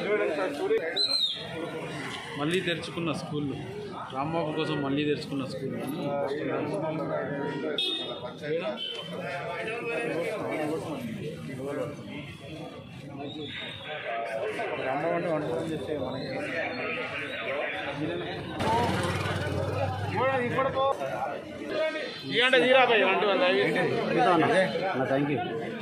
మళ్ళీ తెరుచుకున్న స్కూళ్ళు రాంబాబు కోసం మళ్ళీ తెరుచుకున్న స్కూల్ రాంబాబు అంటే వంట పని చేస్తే మనకి ఇవ్వండి తీరా పోయి వంట థ్యాంక్ యూ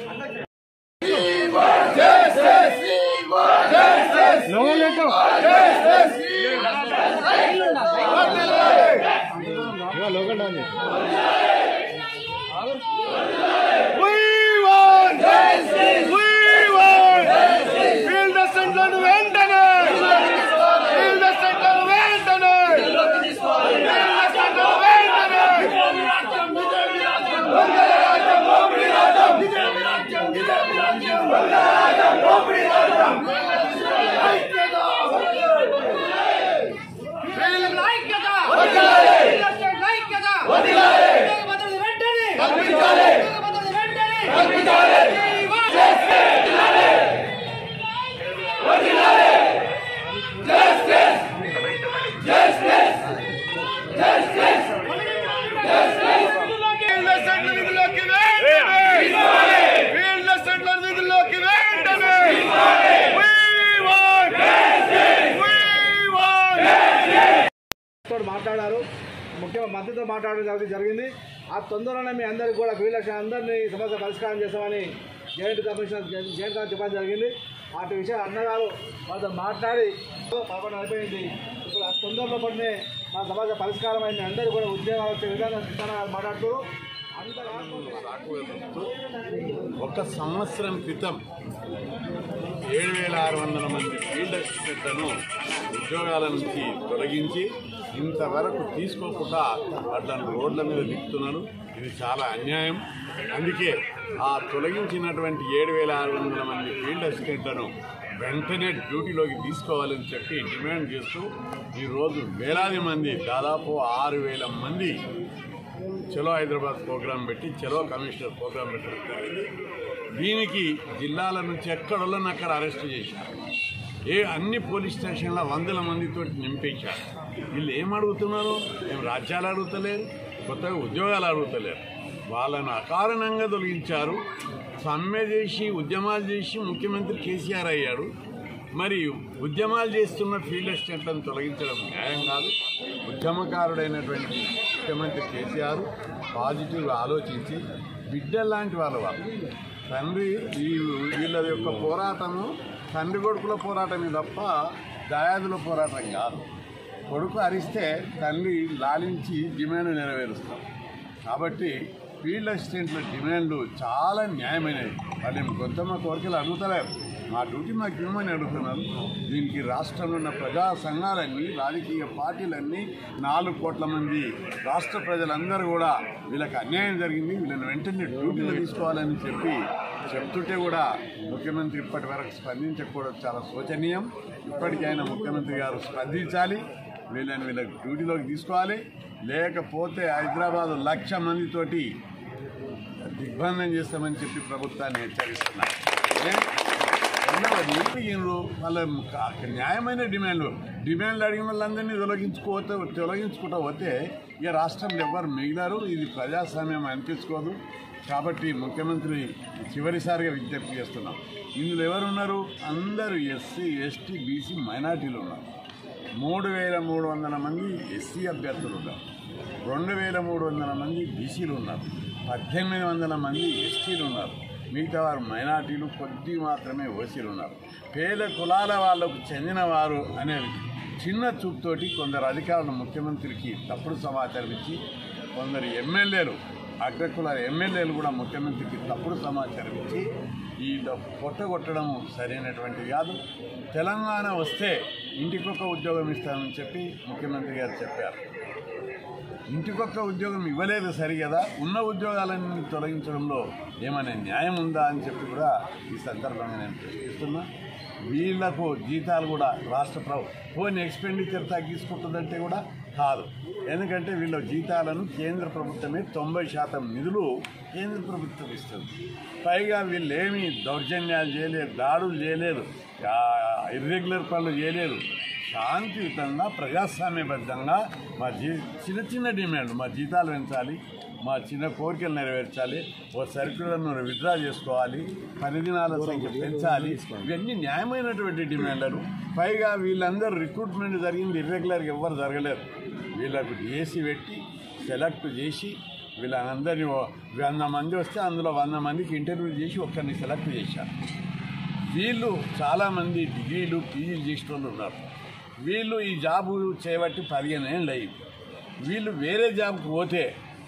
తోటి మాట్లాడారు ముఖ్య మంత్రితో మాట్లాడడం జరిగి- జరిగింది ఆ తొందరలోనే మీ అందరికి కూడా ఫీల్డ్ లక్ష అందరినీ సమస్య పరిష్కారం చేస్తామని జాయింట్ కమిషనర్ జా- జాయింట్ కమిషనర్ చెప్పడం జరిగింది వాటి విషయం అన్నగారు వాళ్ళతో మాట్లాడి పదకొండు అయిపోయింది ఇప్పుడు ఆ తొందరలో పడినే మా సమస్య పరిష్కారం అయింది అందరూ కూడా ఉద్యోగాలు వచ్చే విధంగా కృష్ణ మాట్లాడుతూ అంత ఒక సంవత్సరం క్రితం ఏడు వేల ఆరు వందల మంది ఫీల్డ్ అసిస్టెంట్లను ఉద్యోగాల నుంచి తొలగించి ఇంతవరకు తీసుకోకుండా వాళ్ళని రోడ్ల మీద దిక్కుతున్నారు ఇది చాలా అన్యాయం అందుకే ఆ తొలగించినటువంటి ఏడు వేల ఆరు వందల మంది ఫీల్డ్ అసిస్టెంట్లను వెంటనే డ్యూటీలోకి తీసుకోవాలని చెప్పి డిమాండ్ చేస్తూ ఈరోజు వేలాది మంది దాదాపు ఆరు వేల మంది చలో హైదరాబాద్ ప్రోగ్రాం పెట్టి చలో కమిషనర్ ప్రోగ్రాం పెట్టడం జరిగింది దీనికి జిల్లాల నుంచి ఎక్కడోళ్ళని అక్కడ అరెస్ట్ చేశారు ఏ అన్ని పోలీస్ స్టేషన్ల వందల మందితో నింపేశారు వీళ్ళు ఏం అడుగుతున్నారు ఏం రాజ్యాలు అడుగుతలేరు కొత్తగా ఉద్యోగాలు అడుగుతలేరు వాళ్ళను అకారణంగా తొలగించారు సమ్మె చేసి ఉద్యమాలు చేసి ముఖ్యమంత్రి కేసీఆర్ అయ్యాడు మరి ఉద్యమాలు చేస్తున్న ఫీల్డ్ అసిస్టెంట్లను తొలగించడం న్యాయం కాదు ఉద్యమకారుడైనటువంటి ముఖ్యమంత్రి కేసీఆర్ పాజిటివ్ ఆలోచించి బిడ్డల్లాంటి వాళ్ళ వాళ్ళు తండ్రి ఈ వీళ్ళ యొక్క పోరాటము తండ్రి కొడుకుల పోరాటమే తప్ప దయాదుల పోరాటం కాదు కొడుకు అరిస్తే తండ్రి లాలించి డిమాండ్ నెరవేరుస్తాం కాబట్టి ఫీల్డ్ అసిస్టెంట్ల డిమాండ్లు చాలా న్యాయమైనవి వాళ్ళు ఏం గొంతమ్మ కోరికలు అడుగుతలేరు మా డ్యూటీ మాకు ఇవ్వమని అడుగుతున్నారు దీనికి రాష్ట్రంలో ఉన్న ప్రజా సంఘాలన్నీ రాజకీయ పార్టీలన్నీ నాలుగు కోట్ల మంది రాష్ట్ర ప్రజలందరూ కూడా వీళ్ళకి అన్యాయం జరిగింది వీళ్ళని వెంటనే డ్యూటీలో తీసుకోవాలని చెప్పి చెప్తుంటే కూడా ముఖ్యమంత్రి ఇప్పటి వరకు స్పందించకపోవడం చాలా శోచనీయం ఇప్పటికైనా ముఖ్యమంత్రి గారు స్పందించాలి వీళ్ళని వీళ్ళకి డ్యూటీలోకి తీసుకోవాలి లేకపోతే హైదరాబాద్ లక్ష మందితోటి దిగ్బంధం చేస్తామని చెప్పి ప్రభుత్వాన్ని హెచ్చరిస్తున్నారు ఏ? రెండవది ఈయనలు వాళ్ళ క- న్యాయమైన డిమాండ్లు డిమాండ్లు అడిగిన వాళ్ళందరినీ తొలగించుకోతే తొలగించుకుంటా పోతే ఇక రాష్ట్రంలో ఎవ్వరు మిగిలారు ఇది ప్రజాస్వామ్యం అనిపించుకోదు కాబట్టి ముఖ్యమంత్రి చివరిసారిగా విజ్ఞప్తి చేస్తున్నాం ఇందులో ఎవరు ఉన్నారు అందరూ ఎస్సీ ఎస్టీ బీసీ మైనార్టీలు ఉన్నారు మూడు వేల మూడు వందల మంది ఎస్సీ అభ్యర్థులు ఉన్నారు రెండు వేల మూడు వందల మంది బీసీలు ఉన్నారు పద్దెనిమిది వందల మంది ఎస్టీలు ఉన్నారు మిగతా వారు మైనార్టీలు కొద్ది మాత్రమే ఓసీలు ఉన్నారు పేద కులాల వాళ్లకు చెందిన వారు అనేది చిన్న చూపుతోటి కొందరు అధికారులు ముఖ్యమంత్రికి తప్పుడు సమాచారం ఇచ్చి కొందరు ఎమ్మెల్యేలు అగ్రకుల ఎమ్మెల్యేలు కూడా ముఖ్యమంత్రికి తప్పుడు సమాచారం ఇచ్చి ఈ పొట్టగొట్టడం సరైనటువంటిది కాదు తెలంగాణ వస్తే ఇంటికొక ఉద్యోగం ఇస్తామని చెప్పి ముఖ్యమంత్రి గారు చెప్పారు ఇంటికొక్క ఉద్యోగం ఇవ్వలేదు సరి కదా ఉన్న ఉద్యోగాలన్నీ తొలగించడంలో ఏమైనా న్యాయం ఉందా అని చెప్పి కూడా ఈ సందర్భంగా నేను ప్రశ్నిస్తున్నా వీళ్లకు జీతాలు కూడా రాష్ట్ర ప్రభుత్వం పోనీ ఎక్స్పెండిచర్ తగ్గించుకుంటుందంటే కూడా కాదు ఎందుకంటే వీళ్ళ జీతాలను కేంద్ర ప్రభుత్వమే తొంభై శాతం నిధులు కేంద్ర ప్రభుత్వం ఇస్తుంది పైగా వీళ్ళు ఏమీ దౌర్జన్యాలు చేయలేదు దాడులు చేయలేదు ఆ, ఇర్రెగ్యులర్ పనులు చేయలేదు శాంతియుతంగా ప్రజాస్వామ్యబద్ధంగా మా జీ చిన్న చిన్న డిమాండ్ మా జీతాలు పెంచాలి మా చిన్న కోరికలు నెరవేర్చాలి ఓ సర్క్యులర్ను విత్డ్రా చేసుకోవాలి పని దినాల సంఖ్య పెంచాలి ఇవన్నీ న్యాయమైనటువంటి డిమాండ్లు పైగా వీళ్ళందరూ రిక్రూట్మెంట్ జరిగింది ఇర్రెగ్యులర్గా ఎవ్వరు జరగలేదు వీళ్ళకు ఏసీ పెట్టి సెలెక్ట్ చేసి వీళ్ళందరినీ ఓ వంద మంది వస్తే అందులో వంద మందికి ఇంటర్వ్యూ చేసి ఒక్కరిని సెలెక్ట్ చేశారు వీళ్ళు చాలామంది డిగ్రీలు పీజీలు చేసిన వాళ్ళు ఉన్నారు వీళ్ళు ఈ జాబు చేయబట్టి పదిహేను ఏళ్ళు అయింది వీళ్ళు వేరే జాబ్కి పోతే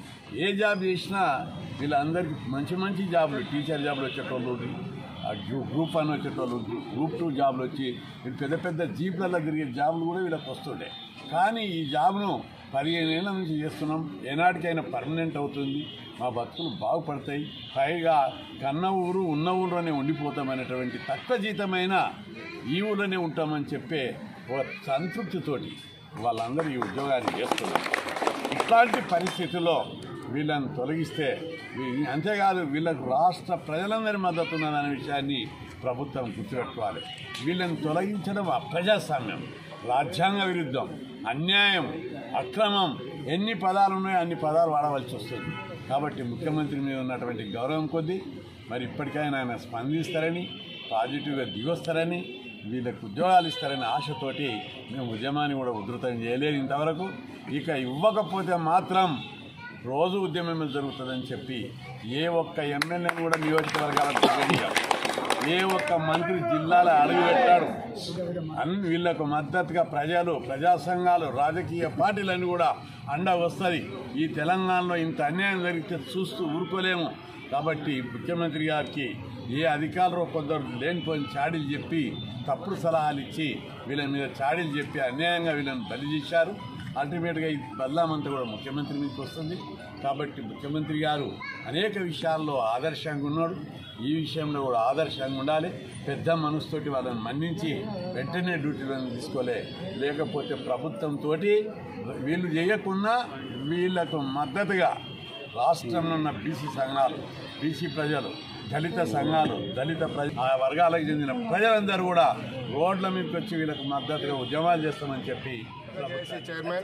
ఏ జాబ్ చేసినా వీళ్ళందరికీ మంచి మంచి జాబులు టీచర్ జాబులు వచ్చేటోళ్ళు ఆ గ్రూ- గ్రూప్ వన్ వచ్చేటోళ్ళు గ్రూప్ టూ జాబులు వచ్చి వీళ్ళు పెద్ద పెద్ద జీప్లలో తిరిగే జాబులు కూడా వీళ్ళకి వస్తుండే కానీ ఈ జాబ్ను పదిహేను ఏళ్ళ నుంచి చేస్తున్నాం ఏనాటికైనా పర్మనెంట్ అవుతుంది మా బతుకులు బాగుపడతాయి పైగా కన్న ఊరు ఉన్న ఊరులోనే ఉండిపోతామనేటువంటి తక్కువ జీతమైన ఈ ఊళ్ళోనే ఉంటామని చెప్పే ఒక సంతృప్తితోటి వాళ్ళందరూ ఈ ఉద్యోగాన్ని చేస్తున్నారు ఇట్లాంటి పరిస్థితుల్లో వీళ్ళని తొలగిస్తే వీ- అంతేకాదు వీళ్ళకు రాష్ట్ర ప్రజలందరి మద్దతు ఉన్నదనే విషయాన్ని ప్రభుత్వం గుర్తుపెట్టుకోవాలి వీళ్ళని తొలగించడం అప్రజాస్వామ్యం రాజ్యాంగ విరుద్ధం అన్యాయం అక్రమం ఎన్ని పదాలు ఉన్నాయో అన్ని పదాలు వాడవలసి వస్తుంది కాబట్టి ముఖ్యమంత్రి మీద ఉన్నటువంటి గౌరవం కొద్దీ మరి ఇప్పటికైనా ఆయన స్పందిస్తారని పాజిటివ్గా దిగొస్తారని వీళ్ళకు ఉద్యోగాలు ఇస్తారనే ఆశతోటి మేము ఉద్యమాన్ని కూడా ఉధృతం చేయలేదు ఇంతవరకు ఇక ఇవ్వకపోతే మాత్రం రోజు ఉద్యమం జరుగుతుందని చెప్పి ఏ ఒక్క ఎమ్మెల్యేని కూడా నియోజకవర్గాలకు తిరగనీయం. ఏ ఒక్క మంత్రి జిల్లాలో అడుగు పెట్టాడు అన్ని వీళ్ళకు మద్దతుగా ప్రజలు ప్రజా సంఘాలు రాజకీయ పార్టీలన్నీ కూడా అండ వస్తుంది ఈ తెలంగాణలో ఇంత అన్యాయం జరిగితే చూస్తూ ఊరుకోలేము కాబట్టి ముఖ్యమంత్రి గారికి ఏ అధికారులు కొందరు లేనిపోయిన చాడీలు చెప్పి తప్పుడు సలహాలు ఇచ్చి వీళ్ళ మీద చాడీలు చెప్పి అన్యాయంగా వీళ్ళని బలి చేశారు అల్టిమేట్గా ఈ బదలామంతా కూడా ముఖ్యమంత్రి మీదకి వస్తుంది కాబట్టి ముఖ్యమంత్రి గారు అనేక విషయాల్లో ఆదర్శంగా ఉన్నాడు ఈ విషయంలో కూడా ఆదర్శంగా ఉండాలి పెద్ద మనసుతోటి వాళ్ళని మన్నించి వెంటనే డ్యూటీలను తీసుకోలే లేకపోతే ప్రభుత్వంతో వీళ్ళు చేయకుండా వీళ్ళకు మద్దతుగా రాష్ట్రంలో ఉన్న బీసీ సంఘాలు బీసీ ప్రజలు దళిత సంఘాలు దళిత ప్రజ ఆ వర్గాలకు చెందిన ప్రజలందరూ కూడా రోడ్ల మీదకి వచ్చి వీళ్ళకు మద్దతుగా ఉద్యమాలు చేస్తామని చెప్పి చైర్మన్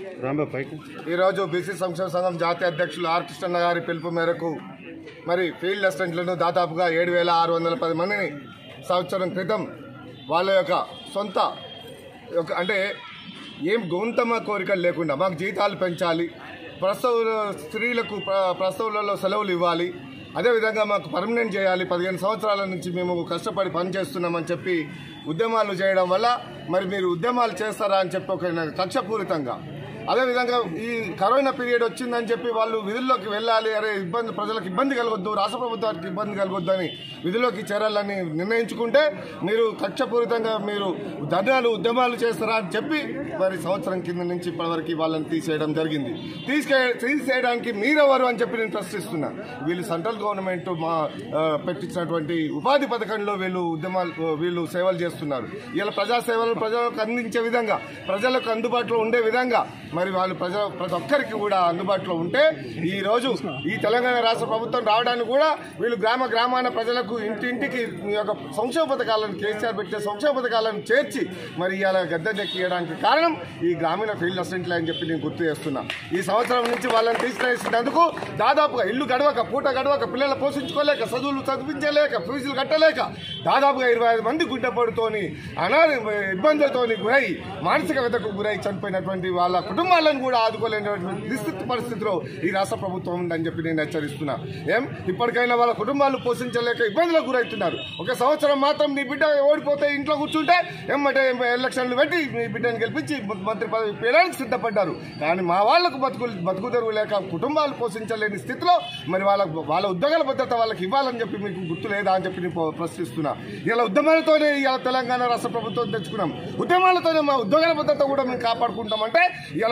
ఈరోజు బీసీ సంక్షేమ సంఘం జాతీయ అధ్యక్షులు ఆర్ కృష్ణన్న గారి పిలుపు మేరకు మరి ఫీల్డ్ అసిస్టెంట్లను దాదాపుగా ఏడు వేల ఆరు వందల పది మందిని సంవత్సరం క్రితం వాళ్ళ యొక్క సొంత ఒక అంటే ఏం గౌంతమ కోరికలు లేకుండా మాకు జీతాలు పెంచాలి ప్రసవ స్త్రీలకు ప్ర- ప్రసవులలో సెలవులు ఇవ్వాలి అదేవిధంగా మాకు పర్మనెంట్ చేయాలి పదిహేను సంవత్సరాల నుంచి మేము కష్టపడి పని చేస్తున్నామని చెప్పి ఉద్యమాలు చేయడం వల్ల మరి మీరు ఉద్యమాలు చేస్తారా అని చెప్పి ఒక కక్షపూరితంగా అదేవిధంగా ఈ కరోనా పీరియడ్ వచ్చిందని చెప్పి వాళ్ళు విధుల్లోకి వెళ్ళాలి అరే ఇబ్బంది ప్రజలకు ఇబ్బంది కలగొద్దు రాష్ట్ర ప్రభుత్వానికి ఇబ్బంది కలగొద్దు అని విధుల్లోకి చేరాలని నిర్ణయించుకుంటే మీరు కక్షపూరితంగా మీరు ధర్నాలు ఉద్యమాలు చేస్తారా అని చెప్పి మరి సంవత్సరం కింద నుంచి ఇప్పటివరకు వాళ్ళని తీసేయడం జరిగింది తీసుకే తీసేయడానికి మీరెవరు అని చెప్పి నేను ప్రశ్నిస్తున్నా వీళ్ళు సెంట్రల్ గవర్నమెంట్ మా ఆ, పెట్టించినటువంటి ఉపాధి పథకంలో వీళ్ళు ఉద్యమాలు వీళ్ళు సేవలు చేస్తున్నారు ఇలా ప్రజా సేవలు ప్రజలకు అందించే విధంగా ప్రజలకు అందుబాటులో ఉండే విధంగా మరి వాళ్ళు ప్రజల ప్రతి ఒక్కరికి కూడా అందుబాటులో ఉంటే ఈ రోజు ఈ తెలంగాణ రాష్ట్ర ప్రభుత్వం రావడానికి కూడా వీళ్ళు గ్రామ గ్రామాన ప్రజలకు ఇంటింటికి ఈ యొక్క సంక్షేమ పథకాలను కేసీఆర్ పెట్టే సంక్షేమ పథకాలను చేర్చి మరి ఇవాళ గద్దెనెక్కియడానికి కారణం ఈ గ్రామీణ ఫీల్డ్ అసిస్టెంట్లు అని చెప్పి నేను గుర్తు చేస్తున్నా ఈ సంవత్సరం నుంచి వాళ్ళని తీసుకునేసినందుకు దాదాపుగా ఇల్లు గడవక పూట గడవక పిల్లలు పోషించుకోలేక చదువులు చదివించలేక ఫీజులు కట్టలేక దాదాపుగా ఇరవై ఐదు మంది గుండెపోటుతోని అనాథ ఇబ్బందులతోని గురై మానసిక వ్యతకు గురై చనిపోయినటువంటి వాళ్ళ కుటుంబాలను కూడా ఆదుకోలేనటువంటి దుస్థితి పరిస్థితిలో ఈ రాష్ట్ర ప్రభుత్వం ఉందని చెప్పి నేను హెచ్చరిస్తున్నా ఏం ఇప్పటికైనా వాళ్ళ కుటుంబాలు పోషించలేక ఇబ్బందులకు గురవుతున్నారు ఒక సంవత్సరం మాత్రం నీ బిడ్డ ఓడిపోతే ఇంట్లో కూర్చుంటే ఏమంటే ఎలక్షన్లు పెట్టి మీ బిడ్డను గెలిపించి మంత్రి పదవి పేయడానికి సిద్ధపడ్డారు కానీ మా వాళ్లకు బతుకులు బతుకు తెరువు లేక కుటుంబాలు పోషించలేని స్థితిలో మరి వాళ్ళ వాళ్ళ ఉద్యోగాల భద్రత వాళ్ళకి ఇవ్వాలని చెప్పి మీకు గుర్తు లేదా అని చెప్పి నేను ప్రశ్నిస్తున్నా ఇలా ఉద్యమాలతోనే ఇలా తెలంగాణ రాష్ట్ర ప్రభుత్వం తెచ్చుకున్నాం ఉద్యమాలతోనే మా ఉద్యోగాల భద్రత కూడా మేము కాపాడుకుంటామంటే ఇలా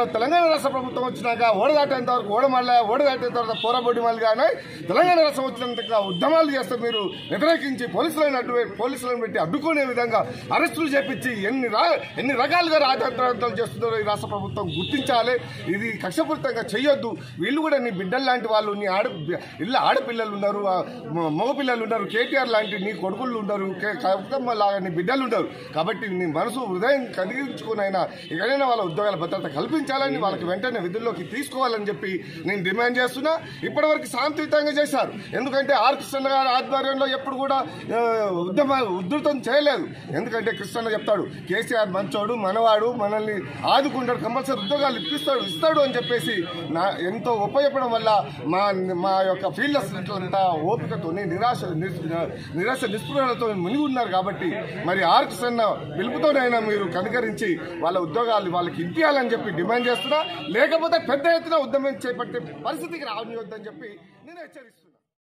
ఇవాళ తెలంగాణ రాష్ట్ర ప్రభుత్వం వచ్చినాక ఓడదాటేంత వరకు ఓడమల్ల ఓడదాటేంత వరకు పోరాబొడి మళ్ళీ కానీ తెలంగాణ రాష్ట్రం వచ్చినంత ఉద్యమాలు చేస్తే మీరు వ్యతిరేకించి పోలీసులను అడ్డు పోలీసులను పెట్టి అడ్డుకునే విధంగా అరెస్టులు చేపించి ఎన్ని రా ఎన్ని రకాలుగా రాజతంత్రాలు చేస్తున్నారో ఈ రాష్ట్ర ప్రభుత్వం గుర్తించాలి ఇది కక్షపూరితంగా చేయొద్దు వీళ్ళు కూడా నీ బిడ్డలు లాంటి వాళ్ళు నీ ఆడ ఇళ్ళ ఆడపిల్లలు ఉన్నారు ఆ మ- మగపిల్లలు ఉన్నారు కేటీఆర్ లాంటి నీ కొడుకులు ఉన్నారు కే- కవితమ్మ లాగా నీ బిడ్డలు ఉంటారు కాబట్టి నీ మనసు హృదయం కలిగించుకునైనా ఎక్కడైనా వాళ్ళ ఉద్యోగాల భద్రత కల్పించాలని వాళ్ళకి వెంటనే విధుల్లోకి తీసుకోవాలని చెప్పి నేను డిమాండ్ చేస్తున్నా ఇప్పటివరకు శాంతియుతంగా చేశారు ఎందుకంటే ఆర్ కృష్ణ గారి ఆధ్వర్యంలో ఎప్పుడు కూడా ఆ, ఉద్యమ ఉధృతం చేయలేదు ఎందుకంటే కృష్ణ చెప్తాడు కేసీఆర్ మంచోడు మనవాడు మనల్ని ఆదుకుంటాడు కంపల్సరీ ఉద్యోగాలు ఇప్పిస్తాడు ఇస్తాడు అని చెప్పేసి నా ఎంతో ఉపయోగపడడం వల్ల మా మా యొక్క ఫీల్డ్ అసిస్టెంట్లు అంతా ఓపికతో నిరాశ నిస్- నిరాశ నిస్పృహలతో మునిగి ఉన్నారు కాబట్టి మరి ఆర్ కృష్ణ పిలుపుతోనైనా మీరు కనుకరించి వాళ్ళ ఉద్యోగాలు వాళ్ళకి ఇప్పించాలని చెప్పి డిమాండ్ చేస్తున్నా లేకపోతే పెద్ద ఎత్తున ఉద్యమం చేపట్టే పరిస్థితికి రావనివద్దని చెప్పి నేను హెచ్చరిస్తున్నాను